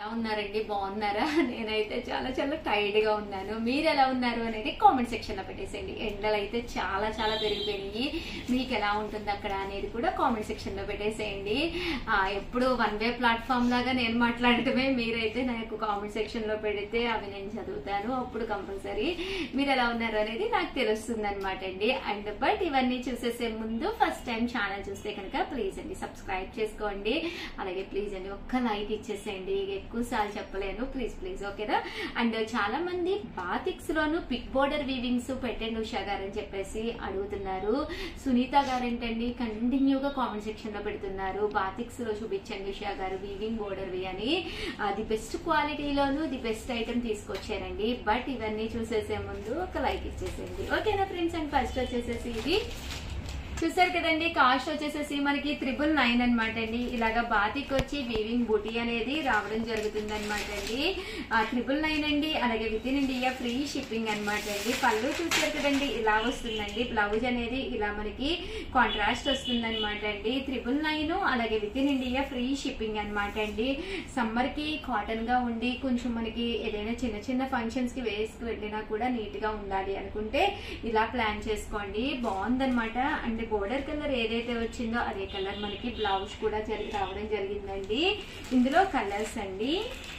ఎలా ఉన్నారండి బాగున్నారా నేనైతే చాలా చాలా టైర్డ్ గా ఉన్నాను మీరు ఎలా ఉన్నారు అనేది కామెంట్ సెక్షన్ లో పెట్టేసేయండి ఎండలు అయితే చాలా చాలా పెరిగిపోయినాయి మీకు ఎలా ఉంటుంది అక్కడ అనేది కూడా కామెంట్ సెక్షన్ లో పెట్టేసేయండి ఆ, ఎప్పుడు వన్ వే ప్లాట్ఫామ్ లాగా నేను మాట్లాడటమే మీరైతే నాకు కామెంట్ సెక్షన్ లో పెడితే అవి నేను చదువుతాను అప్పుడు కంపల్సరీ మీరు ఎలా ఉన్నారు అనేది నాకు తెలుస్తుంది అనమాట అండి అండ్ బట్ ఇవన్నీ చూసేసే ముందు ఫస్ట్ టైం ఛానల్ చూస్తే కనుక ప్లీజ్ అండి సబ్స్క్రైబ్ చేసుకోండి అలాగే ప్లీజ్ అండి ఒక్క లైక్ ఇచ్చేసేయండి ఎక్కువ సార్లు చెప్పలేను ప్లీజ్ ప్లీజ్ ఓకేనా అండ్ చాలా మంది బాతిక్స్ లోను పిక్ బోర్డర్ వీవింగ్స్ పెట్టండి ఉషా గారు అని చెప్పేసి అడుగుతున్నారు సునీత గారు ఏంటండి కంటిన్యూగా కామెంట్ సెక్షన్ లో పెడుతున్నారు బాతిక్స్ లో చూపించండి ఉషా గారు వీవింగ్ బోర్డర్ వి అని ది బెస్ట్ క్వాలిటీలోను ది బెస్ట్ ఐటమ్ తీసుకొచ్చారండి బట్ ఇవన్నీ చూసేసే ముందు ఒక లైక్ ఇచ్చేసేయండి ఓకేనా ఫ్రెండ్స్ అండ్ ఫస్ట్ వచ్చేసేసి ఇది చూసారు కదండి కాస్ట్ వచ్చేసేసి మనకి త్రిబుల్ నైన్ అనమాట అండి ఇలాగా బాతిక్ వచ్చి వీవింగ్ బుటీ అనేది రావడం జరుగుతుంది అనమాట అండి త్రిబుల్ నైన్ అండి అలాగే with in India free shipping అనమాట అండి పళ్ళు చూసారు కదండి ఇలా వస్తుందండి బ్లౌజ్ అనేది ఇలా మనకి కాంట్రాస్ట్ వస్తుంది అనమాట అండి త్రిబుల్ నైన్ అలాగే with in India free shipping అనమాట అండి సమ్మర్ కి కాటన్ గా ఉండి కొంచెం మనకి ఏదైనా చిన్న చిన్న ఫంక్షన్స్ కి వేసుకు వెళ్ళినా కూడా నీట్ గా ఉండాలి అనుకుంటే ఇలా ప్లాన్ చేసుకోండి బాగుందన్నమాట అండ్ బోర్డర్ కలర్ ఏదైతే వచ్చిందో అదే కలర్ మనకి బ్లౌజ్ కూడా జరిగి రావడం జరిగిందండి ఇందులో కలర్స్ అండి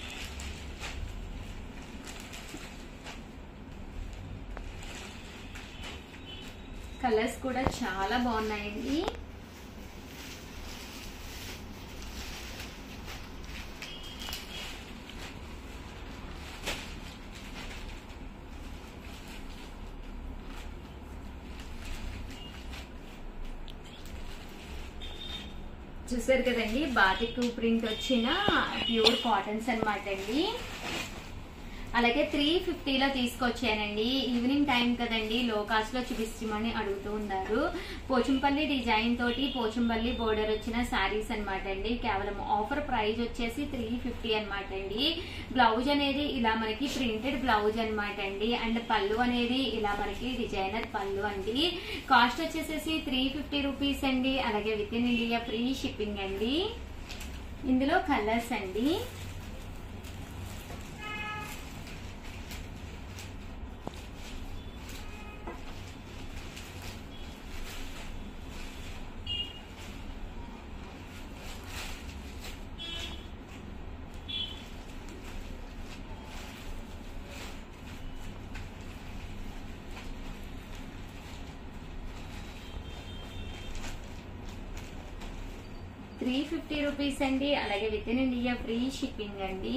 కలర్స్ కూడా చాలా బాగున్నాయండి చూసారు కదండి బాతిక్ ప్రింట్ వచ్చిన ప్యూర్ కాటన్స్ అన్నమాట అండి అలాగే త్రీ ఫిఫ్టీలో తీసుకొచ్చానండి ఈవినింగ్ టైం కదండి లో కాస్ట్ లో చూపిస్తామని అడుగుతూ ఉన్నారు పోచంపల్లి డిజైన్ తోటి పోచంపల్లి బోర్డర్ వచ్చిన శారీస్ అన్నమాట అండి కేవలం ఆఫర్ ప్రైస్ వచ్చేసి త్రీ ఫిఫ్టీ అనమాట అండి బ్లౌజ్ అనేది ఇలా మనకి ప్రింటెడ్ బ్లౌజ్ అన్నమాట అండి అండ్ పళ్ళు అనేది ఇలా మనకి డిజైనర్ పళ్ళు అండి కాస్ట్ వచ్చేసేసి త్రీ ఫిఫ్టీ రూపీస్ అండి అలాగే with in India free shipping అండి ఇందులో కలర్స్ అండి త్రీ ఫిఫ్టీ రూపీస్ అండి అలాగే with in India free shipping అండి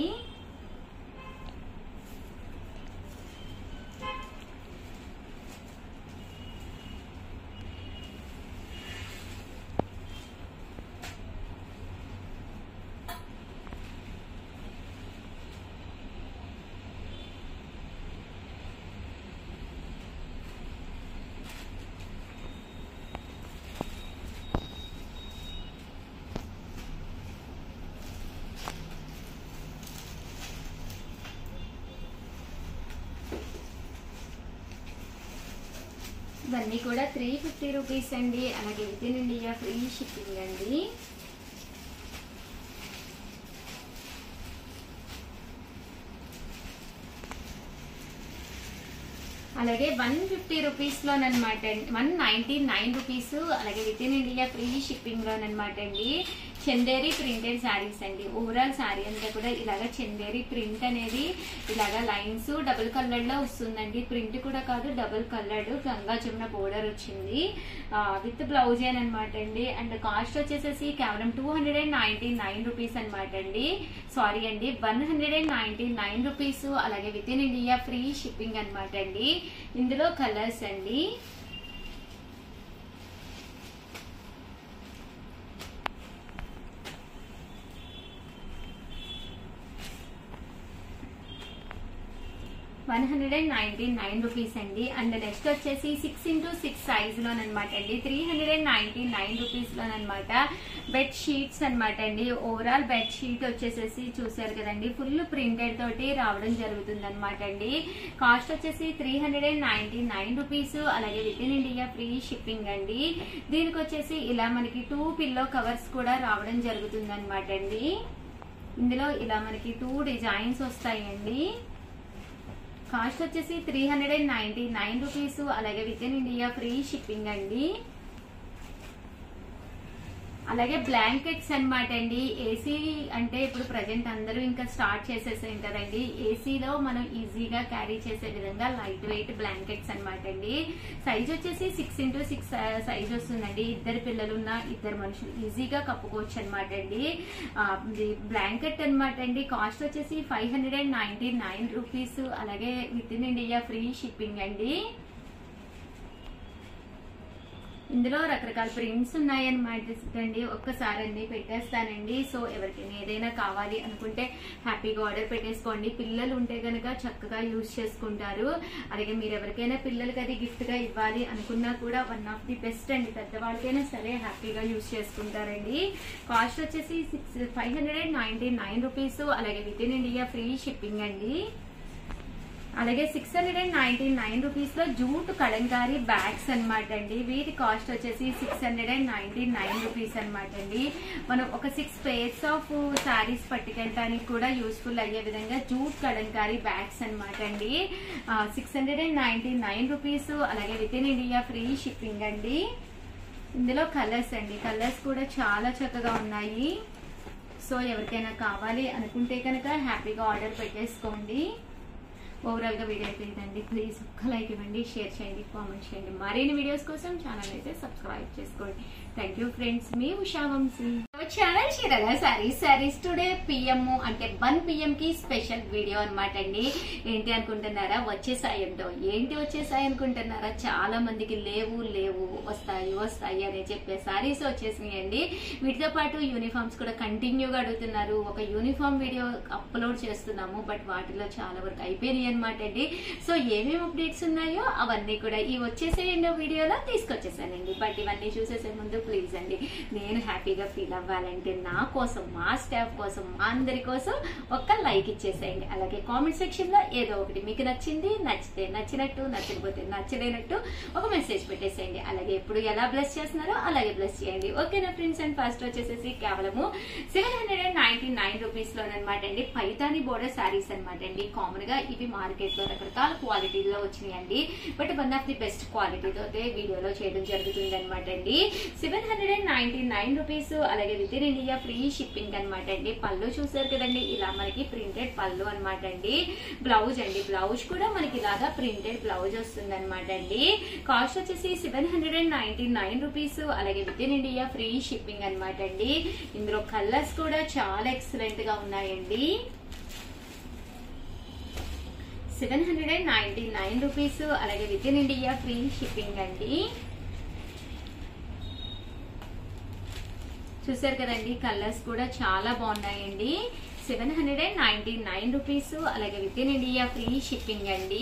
ఇవన్నీ కూడా త్రీ ఫిఫ్టీ రూపీస్ అండి అలాగే with in India free shipping అండి అలాగే వన్ ఫిఫ్టీ రూపీస్ లోనమాట వన్ నైన్టీ నైన్ రూపీస్ అలాగే with in India free shipping లోనమాట అండి చందేరి ప్రింటెడ్ శారీస్ అండి ఓవరాల్ శారీ అంతా కూడా ఇలాగ చందేరి ప్రింట్ అనేది ఇలాగ లైన్స్ డబుల్ కలర్ లో వస్తుందండి ప్రింట్ కూడా కాదు double coloured Ganga Jamuna border వచ్చింది విత్ బ్లౌజ్ అనమాట అండి అండ్ కాస్ట్ వచ్చేసేసి కేవలం two hundred and ninety nine rupees అనమాట అండి సారీ అండి one hundred and ninety nine rupees అలాగే with in India free shipping అనమాట అండి ఇందులో కలర్స్ అండి one hundred and ninety nine rupees అండి అండ్ నెక్స్ట్ వచ్చేసి సిక్స్ ఇంటూ సిక్స్ సైజ్ లోనమాట అండి three hundred and ninety nine rupees లోనమాట బెడ్ షీట్స్ అనమాట అండి ఓవరాల్ బెడ్ షీట్ వచ్చేసేసి చూసారు కదండి ఫుల్ ప్రింటెడ్ తోటి రావడం జరుగుతుంది అనమాట అండి కాస్ట్ వచ్చేసి three hundred and ninety nine rupees అలాగే with in India free shipping అండి దీనికి వచ్చేసి ఇలా మనకి టూ పిల్లో కవర్స్ కూడా రావడం జరుగుతుంది అనమాట అండి ఇందులో ఇలా మనకి టూ డిజైన్స్ వస్తాయండి కాస్ట్ వచ్చేసి three hundred and ninety nine rupees అలాగే with in India free shipping అండి అలాగే బ్లాంకెట్స్ అన్నమాట అండి ఏసీ అంటే ఇప్పుడు ప్రజెంట్ అందరూ ఇంకా స్టార్ట్ చేసేసి ఉంటారండి ఏసీలో మనం ఈజీగా క్యారీ చేసే విధంగా లైట్ వెయిట్ బ్లాంకెట్స్ అన్నమాట అండి సైజ్ వచ్చేసి సిక్స్ ఇంటూ సిక్స్ సైజ్ వస్తుందండి ఇద్దరు పిల్లలు ఉన్న ఇద్దరు మనుషులు ఈజీగా కప్పుకోవచ్చు అనమాట అండి బ్లాంకెట్ అన్నమాట అండి కాస్ట్ వచ్చేసి five hundred and ninety nine rupees అలాగే with in India free shipping అండి ఇందులో రకరకాల ప్రింట్స్ ఉన్నాయన్నమాట అండి ఒక్కసారి అన్ని పెట్టేస్తానండి సో ఎవరికైనా ఏదైనా కావాలి అనుకుంటే హ్యాపీగా ఆర్డర్ పెట్టేసుకోండి పిల్లలు ఉంటే కనుక చక్కగా యూజ్ చేసుకుంటారు అలాగే మీరు ఎవరికైనా పిల్లలకి అది గిఫ్ట్ గా ఇవ్వాలి అనుకున్నా కూడా వన్ ఆఫ్ ది బెస్ట్ అండి పెద్దవాళ్ళకైనా సరే హ్యాపీగా యూజ్ చేసుకుంటారండి కాస్ట్ వచ్చేసి six five hundred and ninety nine rupees అలాగే with in India free shipping అండి అలాగే six hundred and ninety nine rupees లో జూట్ కలంకారీ బ్యాగ్స్ అన్నమాట అండి వీటి కాస్ట్ వచ్చేసి six hundred and ninety nine rupees అనమాట అండి మనం ఒక సిక్స్ పేర్స్ ఆఫ్ శారీస్ పట్టుకెళ్ళడానికి కూడా యూస్ఫుల్ అయ్యే విధంగా జూట్ కలంకారీ బ్యాగ్స్ అనమాట అండి six hundred and ninety nine rupees అలాగే with in India free shipping అండి ఇందులో కలర్స్ అండి కలర్స్ కూడా చాలా చక్కగా ఉన్నాయి సో ఎవరికైనా కావాలి అనుకుంటే కనుక హ్యాపీగా ఆర్డర్ పెట్టేసుకోండి ఓవరాల్ గా వీడియో అయితే ఇదండి ప్లీజ్ ఒక్క లైక్ ఇవ్వండి షేర్ చేయండి కామెంట్ చేయండి మరిన్ని వీడియోస్ కోసం ఛానల్ అయితే సబ్స్క్రైబ్ చేసుకోండి థ్యాంక్ యూ ఫ్రెండ్స్ మీ ఉషా వంశీ ఛానల్ చీరల సారీస్ సారీస్ టుడే పిఎం అంటే వన్ పిఎం కి స్పెషల్ వీడియో అనమాట అండి ఏంటి అనుకుంటున్నారా వచ్చేసాయంతో ఏంటి వచ్చేసాయి అనుకుంటున్నారా చాలా మందికి లేవు లేవు వస్తాయి వస్తాయి అని చెప్పే సారీస్ వచ్చేసినాయండి వీటితో పాటు యూనిఫామ్స్ కూడా కంటిన్యూగా అడుగుతున్నారు ఒక యూనిఫామ్ వీడియో అప్లోడ్ చేస్తున్నాము బట్ వాటిలో చాలా వరకు అయిపోయినాయి అనమాట అండి సో ఏమేమి అప్డేట్స్ ఉన్నాయో అవన్నీ కూడా ఈ వచ్చేసేయండి వీడియోలో తీసుకొచ్చేసానండి బట్ ఇవన్నీ చూసేసే ముందు ప్లీజ్ అండి నేను హ్యాపీగా ఫీల్ అవ్వాలంటే నా కోసం మా స్టాఫ్ కోసం మా అందరి కోసం ఒక్క లైక్ ఇచ్చేసేయండి అలాగే కామెంట్ సెక్షన్ లో ఏదో ఒకటి మీకు నచ్చింది నచ్చితే నచ్చినట్టు నచ్చకపోతే నచ్చలేనట్టు ఒక మెసేజ్ పెట్టేసేయండి అలాగే ఎప్పుడు ఎలా బ్లెస్ చేస్తున్నారో అలాగే బ్లెస్ చేయండి ఓకేనా ఫ్రెండ్స్ అండ్ ఫస్ట్ వచ్చేసేసి కేవలము seven hundred and ninety nine rupees లోనమాట అండి పైతాని బోర్డర్ శారీస్ అనమాట అండి కామన్ గా ఇవి మార్కెట్ లో రకరకాల క్వాలిటీలో వచ్చినాయండి but one of the best క్వాలిటీతో వీడియోలో చేయడం జరుగుతుంది అనమాట అండి seven hundred and ninety nine rupees అలాగే with in India free shipping అనమాట అండి పళ్ళు చూసారు కదండి ఇలా మనకి ప్రింటెడ్ పళ్ళు అనమాట అండి బ్లౌజ్ అండి బ్లౌజ్ కూడా మనకి ఇలాగా ప్రింటెడ్ బ్లౌజ్ వస్తుంది అనమాట అండి కాస్ట్ వచ్చేసి seven hundred and ninety nine rupees అలాగే with in India free shipping అనమాట అండి ఇందులో కలర్స్ కూడా చాలా ఎక్సలెంట్ గా ఉన్నాయండి seven hundred and ninety nine rupees అలాగే with in India free shipping అండి చూసారు కదండి కలర్స్ కూడా చాలా బాగున్నాయండి seven hundred and ninety nine rupees అలాగే with in India free shipping అండి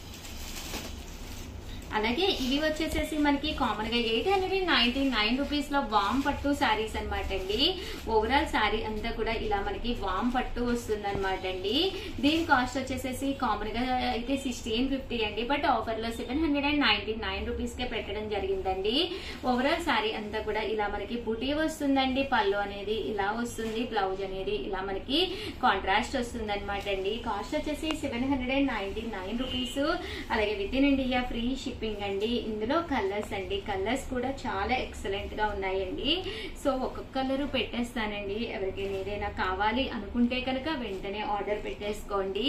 అలాగే ఇవి వచ్చేసేసి మనకి కామన్ గా eight hundred and ninety nine rupees లో వామ్ పట్టు శారీస్ అనమాట అండి ఓవరాల్ శారీ అంతా కూడా ఇలా మనకి వామ్ పట్టు వస్తుంది అనమాట అండి దీని కాస్ట్ వచ్చేసేసి కామన్ గా అయితే సిక్స్టీన్ ఫిఫ్టీ అండి బట్ ఆఫర్ లో seven hundred and ninety nine rupees కే పెట్టడం జరిగిందండి ఓవరాల్ శారీ అంతా కూడా ఇలా మనకి బుటీ వస్తుందండి పళ్ళు అనేది ఇలా వస్తుంది బ్లౌజ్ అనేది ఇలా మనకి కాంట్రాస్ట్ వస్తుంది అనమాట అండి కాస్ట్ వచ్చేసి seven hundred and ninety nine rupees అలాగే with in India free shipping అండి ఇందులో కలర్స్ అండి కలర్స్ కూడా చాలా ఎక్సలెంట్ గా ఉన్నాయండి సో ఒక్కొక్క కలర్ పెట్టేస్తానండి ఎవరికైనా ఏదైనా కావాలి అనుకుంటే కనుక వెంటనే ఆర్డర్ పెట్టేసుకోండి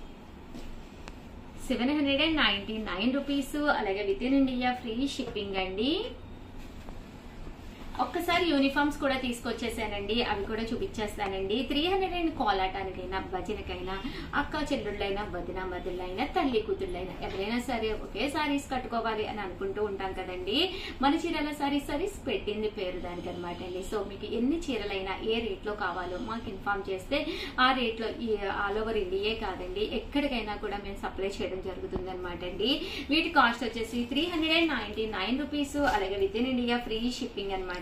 seven hundred and ninety nine rupees అలాగే with in India free shipping అండి ఒక్కసారి యూనిఫామ్స్ కూడా తీసుకొచ్చేసానండి అవి కూడా చూపించేస్తానండి త్రీ హండ్రెడ్ అండ్ కోలాటానికైనా భజనకైనా అక్క చెల్లుళ్ళైనా వదిన మధుళ్ళైనా తల్లి కూతుళ్ళైనా ఎవరైనా సరే ఒకే సారీస్ కట్టుకోవాలి అని అనుకుంటూ ఉంటాం కదండి మన చీరల సారీస్ సారీస్ పెట్టింది పేరు దానికి అనమాట అండి సో మీకు ఎన్ని చీరలైనా ఏ రేట్ లో కావాలో మాకు ఇన్ఫార్మ్ చేస్తే ఆ రేట్ లో ఆల్ ఓవర్ ఇండియే కాదండి ఎక్కడికైనా కూడా మేము సప్లై చేయడం జరుగుతుంది అనమాట అండి వీటి కాస్ట్ వచ్చేసి three hundred and ninety nine rupees అలాగే with in India free shipping అనమాట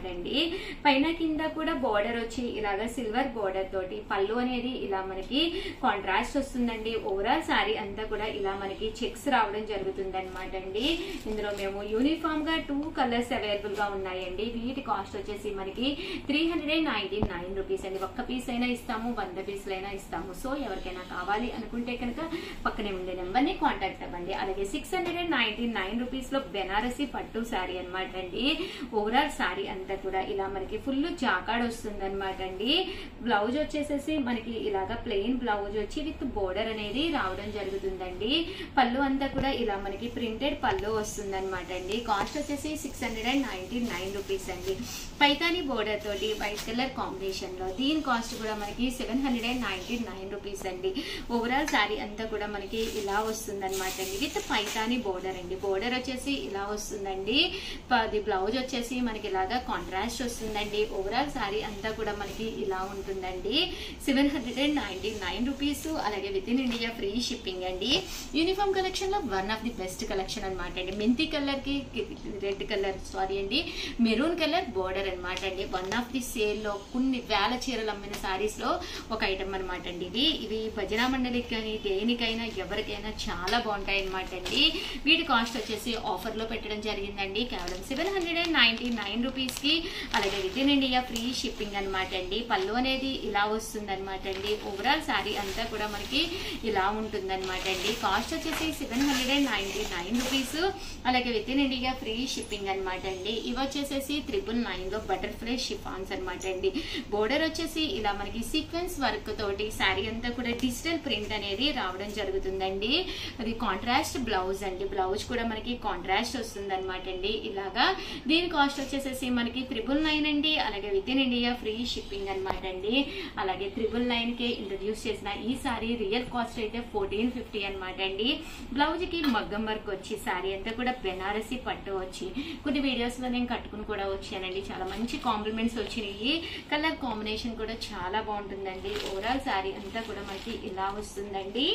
అండి పైన కింద కూడా బోర్డర్ వచ్చి ఇలాగ సిల్వర్ బోర్డర్ తోటి పళ్ళు అనేది ఇలా మనకి కాంట్రాస్ట్ వస్తుందండి ఓవరాల్ శారీ అంతా కూడా ఇలా మనకి చెక్స్ రావడం జరుగుతుంది అనమాట అండి ఇందులో మేము యూనిఫామ్ గా టూ కలర్స్ అవైలబుల్ గా ఉన్నాయండి వీటి కాస్ట్ వచ్చేసి మనకి three hundred and ninety nine rupees అండి ఒక్క పీస్ అయినా ఇస్తాము వంద పీసులు అయినా ఇస్తాము సో ఎవరికైనా కావాలి అనుకుంటే కనుక పక్కనే ఉండే నెంబర్ ని కాంటాక్ట్ అవ్వండి అలాగే six hundred and ninety nine rupees లో బెనారసి పట్టు శారీ అనమాట అండి ఓవరాల్ శారీ అంతా కూడా ఇలా మనకి ఫుల్ జాకాడ్ వస్తుంది అనమాట అండి బ్లౌజ్ వచ్చేసేసి మనకి ఇలాగా ప్లెయిన్ బ్లౌజ్ వచ్చి విత్ బోర్డర్ అనేది రావడం జరుగుతుందండి పళ్ళు అంతా కూడా ఇలా మనకి ప్రింటెడ్ పళ్ళు వస్తుంది అనమాట అండి కాస్ట్ వచ్చేసి six hundred and ninety nine rupees అండి పైతాని బోర్డర్ తోటి వైట్ కలర్ కాంబినేషన్ లో దీని కాస్ట్ కూడా మనకి seven hundred and ninety nine rupees అండి ఓవరాల్ శారీ అంతా కూడా మనకి ఇలా వస్తుంది అనమాట అండి విత్ పైతాని బోర్డర్ అండి బోర్డర్ వచ్చేసి ఇలా వస్తుందండి అది బ్లౌజ్ వచ్చేసి మనకి ఇలాగా కాంట్రాస్ట్ వస్తుందండి ఓవరాల్ శారీ అంతా కూడా మనకి ఇలా ఉంటుందండి seven hundred and ninety nine rupees అలాగే with in India free shipping అండి యూనిఫామ్ కలెక్షన్ లో one of the best collection అనమాట అండి మెంతి కలర్ కి రెడ్ కలర్ సారీ అండి మెరూన్ కలర్ బోర్డర్ అనమాట అండి వన్ ఆఫ్ ది సేల్ లో కొన్ని వేల చీరలు అమ్మిన సారీస్ లో ఒక ఐటమ్ అనమాట అండి ఇది ఇవి భజన మండలికి కానీ దేనికైనా ఎవరికైనా చాలా బాగుంటాయి అనమాట అండి వీటి కాస్ట్ వచ్చేసి ఆఫర్ లో పెట్టడం జరిగిందండి కేవలం seven hundred and ninety nine rupees కి అలాగే with in India free shipping అనమాట అండి పళ్ళు అనేది ఇలా వస్తుంది అనమాట అండి ఓవరాల్ శారీ అంతా కూడా మనకి ఇలా ఉంటుంది అనమాట అండి కాస్ట్ వచ్చేసి seven hundred and ninety nine rupees అలాగే with in India free shipping అనమాట అండి ఇవి వచ్చేసేసి త్రిపుల్ నైన్ లో బటర్ఫ్లై షిఫాన్స్ అనమాట అండి బోర్డర్ వచ్చేసి ఇలా మనకి సీక్వెన్స్ వర్క్ తోటి శారీ అంతా కూడా డిజిటల్ ప్రింట్ అనేది రావడం జరుగుతుందండి అది కాంట్రాస్ట్ బ్లౌజ్ అండి బ్లౌజ్ కూడా మనకి కాంట్రాస్ట్ వస్తుంది అనమాట అండి ఇలాగా దీని కాస్ట్ వచ్చేసేసి మనకి త్రిబుల్ నైన్ అండి అలాగే with in India free shipping అనమాట అండి అలాగే త్రిబుల్ నైన్ కి ఇంట్రడ్యూస్ చేసిన ఈ సారీ రియల్ కాస్ట్ అయితే ఫోర్టీన్ ఫిఫ్టీ అనమాట అండి బ్లౌజ్ కి మగ్గం వర్క్ వచ్చి సారీ అంతా కూడా బెనారసి పట్టు వచ్చి కొన్ని వీడియోస్ లో నేను కట్టుకుని కూడా వచ్చానండి చాలా మంచి కాంప్లిమెంట్స్ వచ్చినాయి కలర్ కాంబినేషన్ కూడా చాలా బాగుంటుందండి ఓవరాల్ సారీ అంతా కూడా మనకి ఇలా వస్తుందండి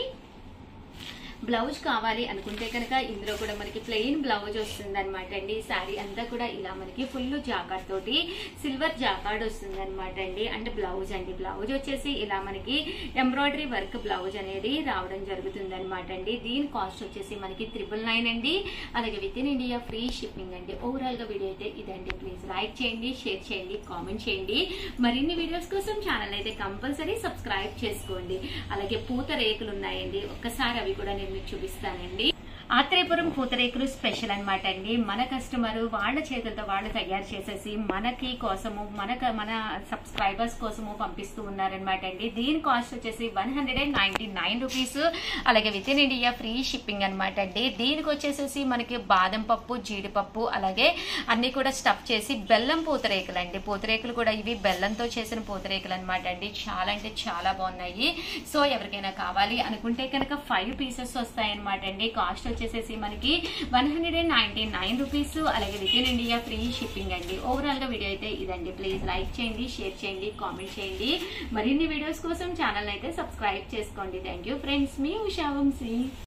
బ్లౌజ్ కావాలి అనుకుంటే కనుక ఇందులో కూడా మనకి ప్లెయిన్ బ్లౌజ్ వస్తుంది అనమాట అండి శారీ అంతా కూడా ఇలా మనకి ఫుల్ జాకాడ్ తోటి సిల్వర్ జాకాడ్ వస్తుంది అనమాట అండి అంటే బ్లౌజ్ అండి బ్లౌజ్ వచ్చేసి ఇలా మనకి ఎంబ్రాయిడరీ వర్క్ బ్లౌజ్ అనేది రావడం జరుగుతుంది అనమాట అండి దీని కాస్ట్ వచ్చేసి మనకి త్రిబుల్ నైన్ అండి అలాగే with in India free shipping అండి ఓవరాల్ గా వీడియో అయితే ఇదండి ప్లీజ్ లైక్ చేయండి షేర్ చేయండి కామెంట్ చేయండి మరిన్ని వీడియోస్ కోసం ఛానల్ అయితే కంపల్సరీ సబ్స్క్రైబ్ చేసుకోండి అలాగే పూత రేకులు ఉన్నాయండి ఒక్కసారి అవి కూడా నేను మీకు చూపిస్తానండి ఆత్రేయపురం పూతరేకులు స్పెషల్ అన్నమాట అండి మన కస్టమర్ వాళ్ళ చేతులతో వాళ్ళు తయారు చేసేసి మనకి కోసము మనక మన సబ్స్క్రైబర్స్ కోసము పంపిస్తూ ఉన్నారనమాట అండి దీని కాస్ట్ వచ్చేసి one hundred and ninety nine rupees అలాగే with in India free shipping అనమాట అండి దీనికి వచ్చేసేసి మనకి బాదం పప్పు జీడిపప్పు అలాగే అన్ని కూడా స్టఫ్ చేసి బెల్లం పూతరేకులు అండి పూతరేకులు కూడా ఇవి బెల్లంతో చేసిన పూతరేకులు అనమాట అండి చాలా అంటే చాలా బాగున్నాయి సో ఎవరికైనా కావాలి అనుకుంటే కనుక ఫైవ్ పీసెస్ వస్తాయి అనమాట అండి కాస్ట్ వచ్చేసేసి మనకి one hundred and ninety nine rupees అలాగే with in India free shipping అండి ఓవరాల్ గా వీడియో అయితే ఇదండి ప్లీజ్ లైక్ చేయండి షేర్ చేయండి కామెంట్ చేయండి మరిన్ని వీడియోస్ కోసం ఛానల్ అయితే సబ్స్క్రైబ్ చేసుకోండి థ్యాంక్ యూ ఫ్రెండ్స్ మీ ఉషా వంశీ